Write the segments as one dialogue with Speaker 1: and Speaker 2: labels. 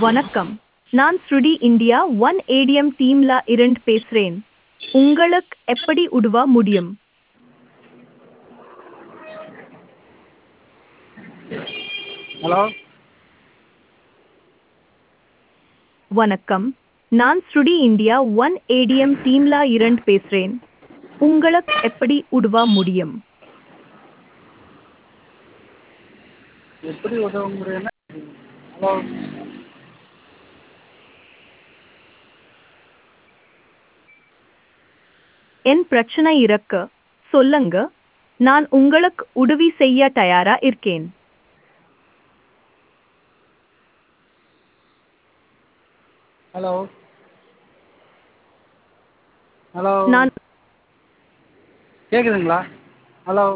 Speaker 1: வணக்கம் நான் ஸ்ருடி இந்தியா ஒன் ஏடிஎம் டீம்ல இருந்து பேசுறேன் உங்களுக்கு எப்படி உதவ முடியும்
Speaker 2: ஹலோ
Speaker 1: வணக்கம் நான் ஸ்ருடி இந்தியா ஒன் ஏடிஎம் டீம்ல இருந்து பேசுறேன் உங்களுக்கு எப்படி உதவ முடியும்
Speaker 2: எப்படி உதவ முடியும்னா ஹலோ
Speaker 1: என் பிரச்சனை இருக்கு சொல்லுங்க நான் உங்களுக்கு உதவி செய்ய தயாரா இருக்கேன்
Speaker 2: ஹலோ ஹலோ
Speaker 1: நான்
Speaker 2: கேட்குதுங்களா ஹலோ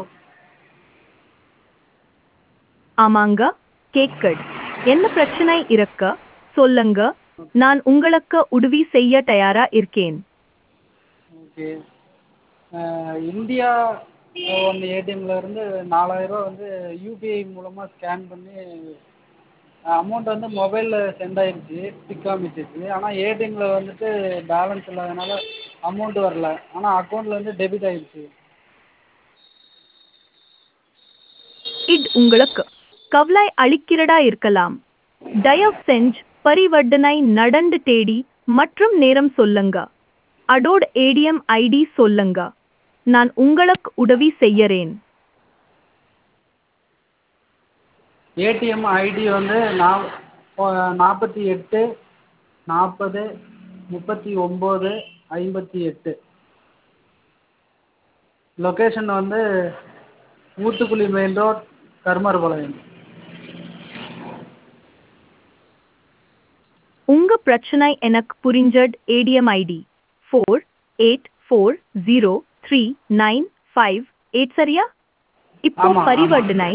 Speaker 1: ஆமாங்க கேட்குது என்ன பிரச்சனை இருக்க சொல்லுங்க நான் உங்களுக்கு உதவி செய்ய தயாரா இருக்கேன்
Speaker 2: ஓகே இந்தியா ஒன் ஏடிஎம்ல இருந்து நாலாயிரரூவா வந்து யூபிஐ மூலமாக ஸ்கேன் பண்ணி அமௌண்ட் வந்து மொபைலில் சென்ட் ஆயிருச்சு டிக் காமிச்சிச்சு ஆனால் ஏடிஎம்ல வந்துட்டு பேலன்ஸ் இல்லாதனால அமௌண்ட் வரல ஆனால் அக்கௌண்ட்டில் வந்து டெபிட் ஆயிருச்சு
Speaker 1: இது உங்களுக்கு கவலை அளிக்கிறதா இருக்கலாம் தயவு செஞ்சு பரிவர்த்தனை நடந்து தேடி மற்றும் நேரம் சொல்லுங்க அடோட் ஏடிஎம் ஐடி சொல்லுங்க நான் உங்களுக்கு உதவி செய்யறேன்
Speaker 2: ஏடிஎம் ஐடி வந்து நா நாற்பத்தி எட்டு நாற்பது முப்பத்தி ஒம்பது ஐம்பத்தி எட்டு லொக்கேஷன் வந்து ஊத்துக்குளி மெயின் ரோட் கருமர்பாளையம்
Speaker 1: உங்க பிரச்சனை எனக்கு புரிஞ்சட் ATM ID four eight four zero three nine five eight சரியா இப்போ
Speaker 2: ஆமா, ஆமா.
Speaker 1: பரிவர்த்தனை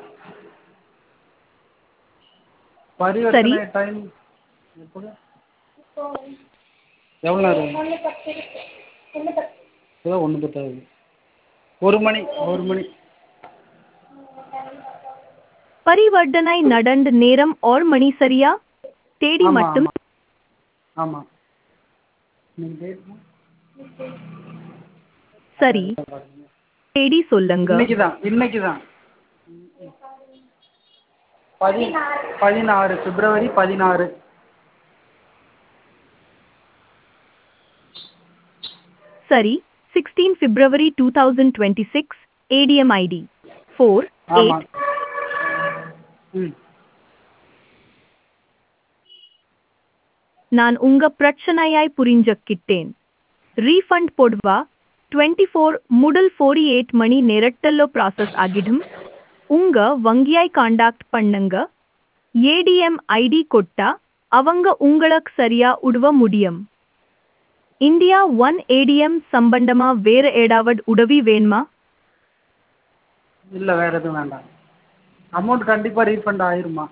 Speaker 2: பரிவர்த்தனை டைம் எப்போது எவ்வளோ நேரம் இப்போதான் ஒன்று பத்தாவது ஒரு மணி ஒரு மணி
Speaker 1: பரிவர்த்தனை நடந்து நேரம் और மணி சரியா தேடி
Speaker 2: ஆமா,
Speaker 1: மட்டும்
Speaker 2: ஆமா. ஆமாம் நீங்கள் டேட்னா
Speaker 1: சரி தேடி சொல்லுங்க
Speaker 2: இன்னைக்கு தான் இன்னைக்கு தான் பதி பதினாறு பிப்ரவரி பதினாறு
Speaker 1: சரி sixteen February two thousand twenty six ATM ID four
Speaker 2: ஆமாம்
Speaker 1: எயிட்
Speaker 2: ம்
Speaker 1: நான் உங்க பிரச்சனையாய் புரிஞ்சுக்கிட்டேன் ரீஃபண்ட் போடுவா டுவெண்ட்டி ஃபோர் முதல் ஃபோர்டி எயிட் மணி நேரத்தில் ப்ராசஸ் ஆகிடும் உங்க வங்கியாய் காண்டாக்ட் பண்ணுங்க ஏடிஎம் ஐடி கொட்டா அவங்க உங்களுக்கு சரியா உதவ முடியும் இந்தியா ஒன் ஏடிஎம் சம்பந்தமா வேற ஏதாவது உதவி வேணுமா
Speaker 2: இல்லை வேறு எதுவும் வேண்டாம் அமௌண்ட் கண்டிப்பாக ரீஃபண்ட் ஆயிருமா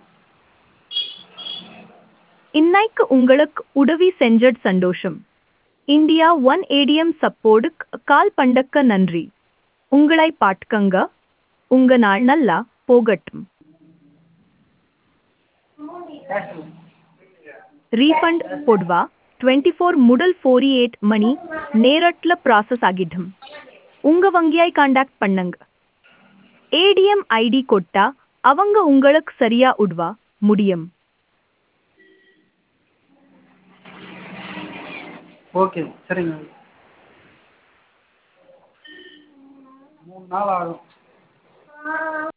Speaker 1: இன்னைக்கு உங்களுக்கு உதவி செஞ்சது சந்தோஷம் இந்தியா ஒன் ஏடிஎம் சப்போர்டுக்கு கால் பண்ணக்க நன்றி உங்களை பாட்டுக்கங்க உங்க நாள் நல்லா போகட்டும் ரீஃபண்ட் போடுவா டுவெண்ட்டி ஃபோர் முதல் ஃபோர்டி எயிட் மணி நேரத்தில் ப்ராசஸ் ஆகிடும் உங்க வங்கியாய் காண்டாக்ட் பண்ணுங்க ஏடிஎம் ஐடி கொட்டா அவங்க உங்களுக்கு சரியா உட்வா முடியும்
Speaker 2: ஓகே சரிங்க மூணு நாள் ஆகும்